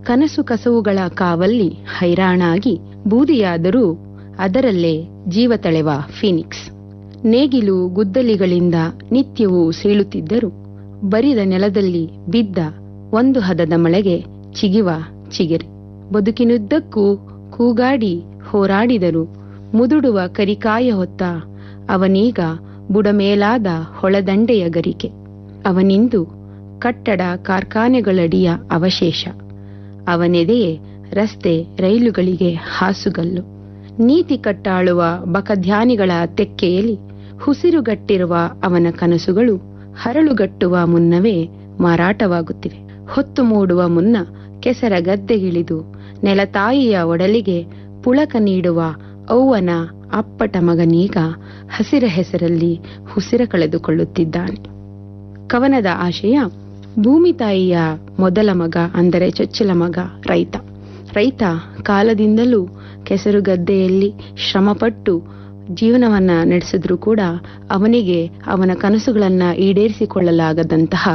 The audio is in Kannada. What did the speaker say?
ಕನಸು ಕಸವುಗಳ ಕಾವಲ್ಲಿ ಹೈರಾಣಾಗಿ ಬೂದಿಯಾದರೂ ಅದರಲ್ಲೇ ಜೀವ ತಳೆವ ಫೀನಿಕ್ಸ್ ನೇಗಿಲು ಗುದ್ದಲಿಗಳಿಂದ ನಿತ್ಯವೂ ಸೀಳುತ್ತಿದ್ದರು ಬರಿದ ನೆಲದಲ್ಲಿ ಬಿದ್ದ ಒಂದು ಹದದ ಮಳೆಗೆ ಚಿಗಿವ ಚಿಗಿರಿ ಬದುಕಿನುದ್ದಕ್ಕೂ ಕೂಗಾಡಿ ಹೋರಾಡಿದರು ಮುದುಡುವ ಕರಿಕಾಯ ಹೊತ್ತ ಅವನೀಗ ಬುಡಮೇಲಾದ ಹೊಳದಂಡೆಯ ಗರಿಕೆ ಅವನಿಂದು ಕಟ್ಟಡ ಕಾರ್ಖಾನೆಗಳಡಿಯ ಅವಶೇಷ ಅವನೆದೆಯೇ ರಸ್ತೆ ರೈಲುಗಳಿಗೆ ಹಾಸುಗಲ್ಲು ನೀತಿ ಕಟ್ಟಾಳುವ ಬಕಧ್ಯಾನಿಗಳ ತೆಕ್ಕೆಯಲ್ಲಿ ಹುಸಿರುಗಟ್ಟಿರುವ ಅವನ ಕನಸುಗಳು ಹರಳುಗಟ್ಟುವ ಮುನ್ನವೇ ಮಾರಾಟವಾಗುತ್ತಿವೆ ಹೊತ್ತು ಮೂಡುವ ಮುನ್ನ ಕೆಸರ ಗದ್ದೆಗಿಳಿದು ನೆಲತಾಯಿಯ ಒಡಲಿಗೆ ಪುಳಕ ನೀಡುವ ಅವ್ವನ ಅಪ್ಪಟ ಮಗನೀಗ ಹಸಿರ ಹೆಸರಲ್ಲಿ ಹುಸಿರ ಕಳೆದುಕೊಳ್ಳುತ್ತಿದ್ದಾನೆ ಕವನದ ಆಶಯ ಭೂಮಿ ತಾಯಿಯ ಮೊದಲ ಮಗ ಅಂದರೆ ಚೊಚ್ಚಲ ಮಗ ರೈತ ರೈತ ಕಾಲದಿಂದಲೂ ಕೆಸರು ಗದ್ದೆಯಲ್ಲಿ ಶ್ರಮಪಟ್ಟು ಜೀವನವನ್ನ ನಡೆಸಿದ್ರೂ ಕೂಡ ಅವನಿಗೆ ಅವನ ಕನಸುಗಳನ್ನ ಈಡೇರಿಸಿಕೊಳ್ಳಲಾಗದಂತಹ